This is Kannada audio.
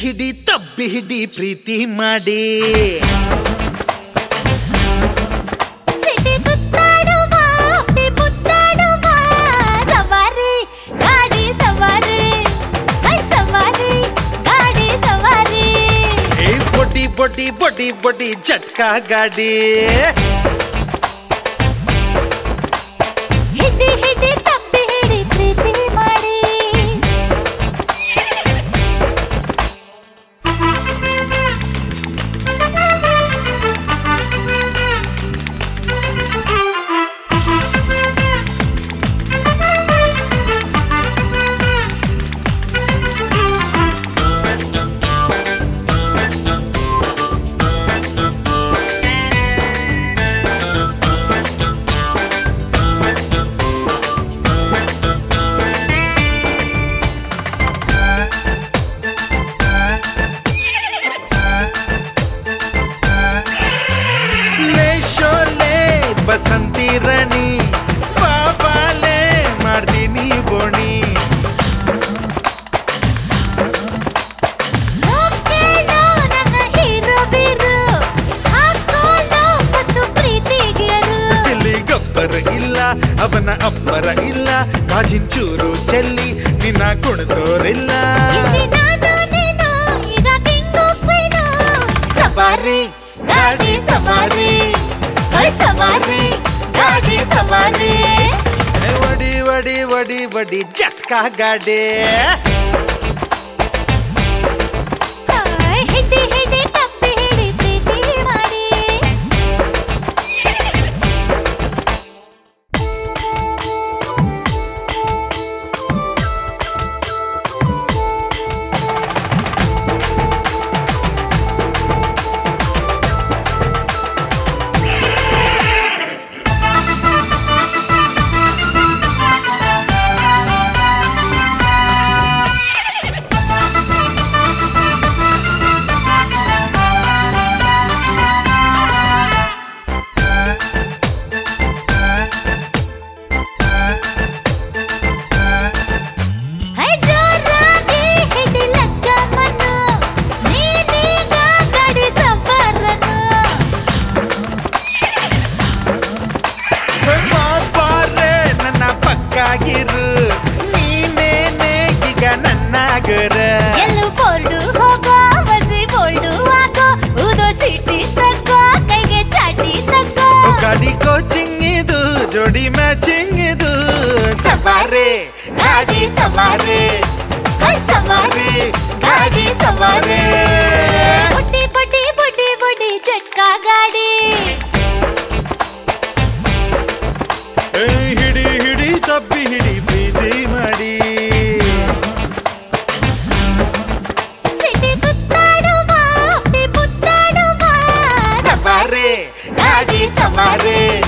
ಹಿಡಿ ತಬ್ಬಿ ಹಿಡಿ ಪ್ರೀತಿ ಮಾಡಿ ಸಿಟಿ ಸುತ್ತಾಡುವ ಅಪ್ಪಿ ಮುತ್ತಾಡುವ ಸವಾರಿ ಗಾಡಿ ಸವಾರಿ ಐ ಸವಾರಿ ಗಾಡಿ ಸವಾರಿ ಏ ಬೊಡಿ ಬೊಡಿ ಬೊಡಿ ಬೊಡಿ ಜಟ್ಕಾ ಗಾಡಿ ಹಿಡಿ ಹಿಡಿ ತಪ್ಪಿ ಹಿಡಿ ಪ್ರೀತಿ ಮಾಡಿ ಲೇ ಶೋಲೆ ಬಸಂತಿ ರಾಣಿ ಬಾಬಾಲೆ ಮಾಡ್ತೀನಿ ಬೋಣಿ ಹೋಗ್ತೇನೋ ನನ್ನ ಹೀರೋ ಬೀರು ಹಾಕೋಲೋ ಫಸ್ಟು ಪ್ರೀತಿಗೆರು ಇಲ್ಲಿ ಗಬ್ಬರ ಇಲ್ಲ ಅವನ ಅಬ್ಬರ ಇಲ್ಲ ಗಾಜಿನ ಚೂರು ಚೆಲ್ಲಿ ನಿನ್ನ ಕುಣಿಸೋರಿಲ್ಲ ಇಲ್ಲಿ ನಾನು ನೀನು ಈಗ ಕಿಂಗು ಕ್ವೀನು ಸವಾರಿ ಗಾಡಿ ಸವಾರಿ ಐ ಸವಾರಿ ಗಾಡಿ ಸವಾರಿ ಏ ವಡಿ ವಡಿ ವಡಿ ವಡಿ ಜಟ್ಕಾ ಗಾಡಿ ಐ ಹಿಡಿ ಹಿಡಿ ತಪ್ಪಿ ಹಿಡಿ ಪ್ರೀತಿ ಮಾಡಿ ಐ ಜೋರಾಗಿ ಹಿಡಿ ಲಗ್ಗಮನು ನೀನೀಗ ಗಾಡಿ ಸವಾರನು ಬಾರೆ ನನ್ನ ಪಕ್ಕಾಗಿರು ನೀನೇನೆ ಈಗ ನನ್ನಾಗರ ಎಲ್ಲೂ ಬೋಲ್ಡು ಹೋಗೋ ಬಸಿ ಬೋಲ್ಡು ಆಗೋ ಉದೋ ಸಿಟಿ ತಗೋ ಕೈಗೆ ಚಾಟಿ ತಗೋ ಗಾಡಿ ಕೋಚಿಂಗ್ ಇದು ಜೋಡಿ ಮ್ಯಾಚಿಂಗ್ ಇದು ಸವಾರಿ ಗಾಡಿ ಸವಾರಿ ಐ ಸವಾರಿ ಗಾಡಿ ಸವಾರಿ ಬುಡ್ಡಿ ಬುಡ್ಡಿ ಬುಡ್ಡಿ ಬುಡ್ಡಿ ಜಟ್ಕಾ ಗಾಡಿ ಏ, ಹಿಡಿ ಹಿಡಿ ತಪ್ಪಿ ಹಿಡಿ ಪ್ರೀತಿ ಮಾಡಿ ಸಿಟಿ ಸುತ್ತಾಡುವ ಅಪ್ಪಿ ಮುತ್ತಾಡುವ ಸವಾರಿ ಗಾಡಿ ಸವಾರಿ